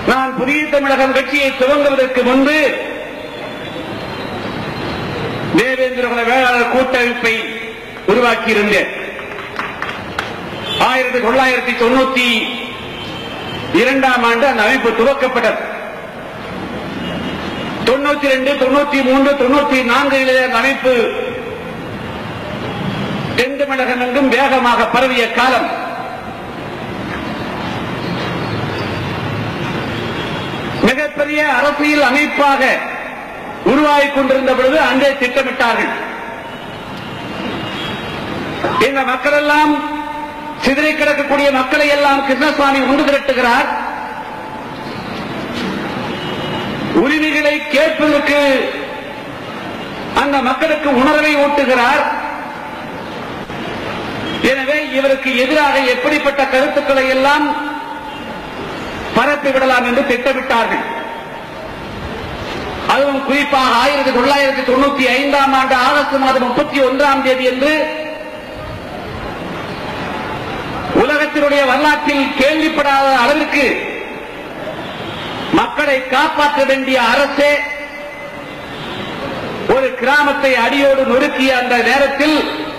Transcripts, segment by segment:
நான் புதிய தமிழகம் கட்சியை துவங்குவதற்கு முன்பு தேவேந்திர குல வேளாளர் கூட்டமைப்பை உருவாக்கியிருந்தேன் ஆயிரத்தி தொள்ளாயிரத்தி தொண்ணூத்தி இரண்டாம் ஆண்டு அந்த அமைப்பு துவக்கப்பட்டது தொண்ணூத்தி ரெண்டு தொண்ணூத்தி மூன்று தொண்ணூத்தி நான்கிலே அந்த அமைப்பு தென் தமிழகம் எங்கும் வேகமாக பரவிய காலம் மிகப்பெரிய அரசியல் அமைப்பாக உருவாகிக் கொண்டிருந்த பொழுது அன்றே திட்டமிட்டார்கள் இந்த மக்கள் எல்லாம் சிதறி கிடக்கக்கூடிய மக்களை எல்லாம் கிருஷ்ணசுவாமி ஒன்று திரட்டுகிறார் உரிமைகளை கேட்பதற்கு அந்த மக்களுக்கு உணர்வை ஊட்டுகிறார் எனவே இவருக்கு எதிராக எப்படிப்பட்ட கருத்துக்களை எல்லாம் பரப்பி விடலாம் என்று திட்டமிட்டார்கள் அதுவும் குறிப்பாக ஆயிரத்தி தொள்ளாயிரத்தி தொண்ணூத்தி ஐந்தாம் ஆண்டு ஆகஸ்ட் மாதம் முப்பத்தி ஒன்றாம் தேதி என்று உலகத்தினுடைய வரலாற்றில் கேள்விப்படாத அளவிற்கு மக்களை காப்பாற்ற வேண்டிய அரசே ஒரு கிராமத்தை அடியோடு நொறுக்கிய அந்த நேரத்தில்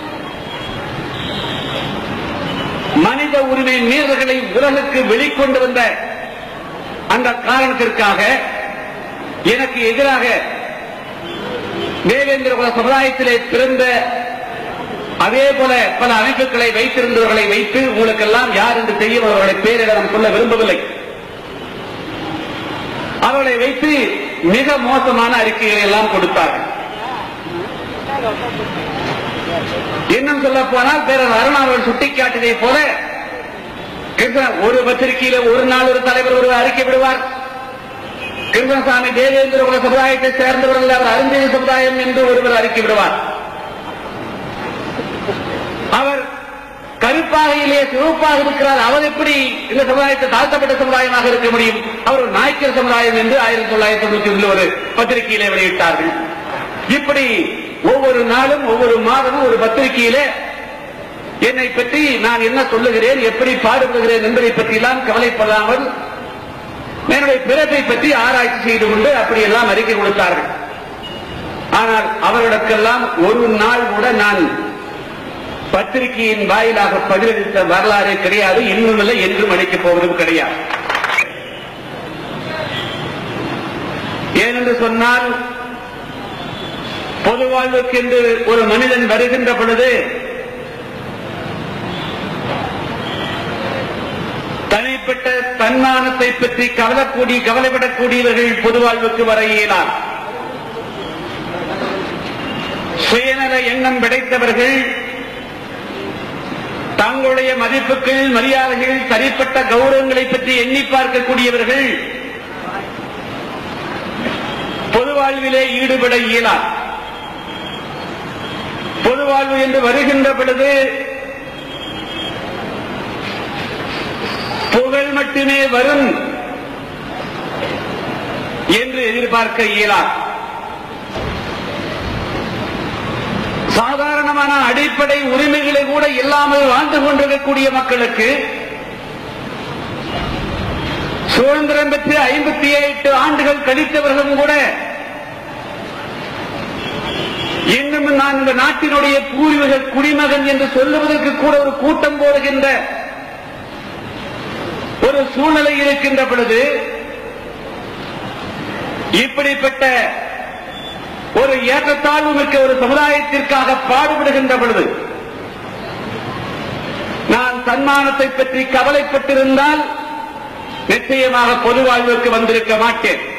மனித உரிமை மீறல்களை உலகுக்கு வெளிக்கொண்டு வந்த அந்த காரணத்திற்காக எனக்கு எதிராக தேவேந்திர குல சமுதாயத்திலே பிறந்த அதே போல பல அமைப்புகளை வைத்திருந்தவர்களை வைத்து உங்களுக்கெல்லாம் யார் என்று தெரியும் அவர்களை பேரிடம் சொல்ல விரும்பவில்லை அவர்களை வைத்து மிக மோசமான அறிக்கைகளை எல்லாம் கொடுத்தார்கள் இன்னும் சொல்ல போனால் பேரர் அருண் அவர்கள் சுட்டிக்காட்டியதை போல கிருஷ்ண ஒரு பத்திரிகையில ஒரு நாள் ஒரு தலைவர் ஒரு அறிக்கை விடுவார் கிருஷ்ணசாமி தேவேந்திர குல சமுதாயத்தை சேர்ந்தவர்கள் அவர் அருந்ததி சமுதாயம் என்று ஒருவர் அறிக்கை விடுவார் அவர் கருப்பாகையிலே சிவப்பாக இருக்கிறார் அவர் எப்படி இந்த சமுதாயத்தை தாழ்த்தப்பட்ட சமுதாயமாக இருக்க முடியும் அவர் ஒரு நாய்க்கர் சமுதாயம் என்று ஆயிரத்தி தொள்ளாயிரத்தி தொண்ணூத்தி ஒன்றில் ஒரு பத்திரிகையிலே வெளியிட்டார்கள் இப்படி ஒவ்வொரு நாளும் ஒவ்வொரு மாதமும் ஒரு பத்திரிகையிலே என்னை பற்றி நான் என்ன சொல்லுகிறேன் எப்படி பாடுபடுகிறேன் என்பதை பற்றி எல்லாம் கவலைப்படாமல் என்னுடைய பிறப்பை பற்றி ஆராய்ச்சி செய்து கொண்டு அப்படியெல்லாம் அறிக்கை கொடுத்தார்கள் ஆனால் அவர்களுக்கெல்லாம் ஒரு நாள் கூட நான் பத்திரிகையின் வாயிலாக பதிலளித்த வரலாறு கிடையாது இன்னும் இல்லை என்றும் அளிக்கப் போவதும் கிடையாது ஏனென்று சொன்னால் பொது வாழ்வுக்கென்று ஒரு மனிதன் வருகின்ற பொழுது தனிப்பட்ட தன்மானத்தை பற்றி கவலைக்கூடி கவலைப்படக்கூடியவர்கள் பொது வாழ்வுக்கு வர இயலார் சுயநல எண்ணம் படைத்தவர்கள் தங்களுடைய மதிப்புகள் மரியாதைகள் தனிப்பட்ட கௌரவங்களை பற்றி எண்ணி பார்க்கக்கூடியவர்கள் பொது வாழ்விலே ஈடுபட இயலார் பொது வாழ்வு என்று வருகின்ற பொழுது புகழ் மட்டுமே வரும் என்று எதிர்பார்க்க இயலார் சாதாரணமான அடிப்படை உரிமைகளை கூட இல்லாமல் வாழ்ந்து கொண்டிருக்கக்கூடிய மக்களுக்கு சுதந்திரம் பெற்று ஐம்பத்தி எட்டு ஆண்டுகள் கழித்தவர்களும் கூட இன்னும் நான் இந்த நாட்டினுடைய பூர்வீக குடிமகன் என்று சொல்லுவதற்கு கூட ஒரு கூட்டம் போடுகின்ற ஒரு சூழ்நிலை இருக்கின்ற பொழுது இப்படிப்பட்ட ஒரு ஏற்றத்தாழ்வு மிக்க ஒரு சமுதாயத்திற்காக பாடுபடுகின்ற பொழுது நான் சன்மானத்தை பற்றி கவலைப்பட்டிருந்தால் நிச்சயமாக பொது வாழ்வுக்கு வந்திருக்க மாட்டேன்